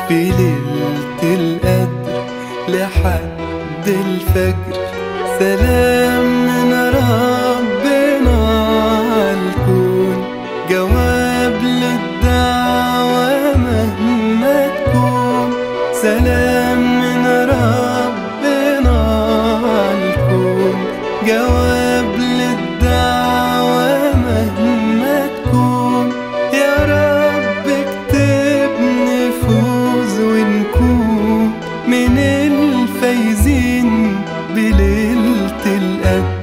في ليلة القدر لحد الفجر سلام من ربنا عالكون جواب للدعوة مهما تكون سلام من ربنا عالكون جواب للدعوة مهما تكون يا رب اكتب نفوز ونكون من الفايزين بليلة القدر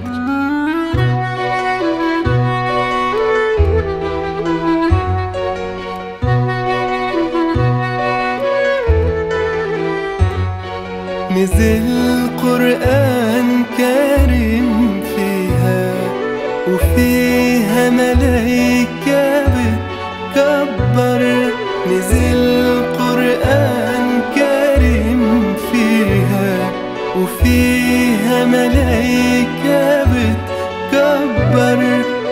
نزل قرآن كريم فيها وفيها ملايكة بتكبر نزل قرآن كريم فيها وفيها ملايكة بتكبر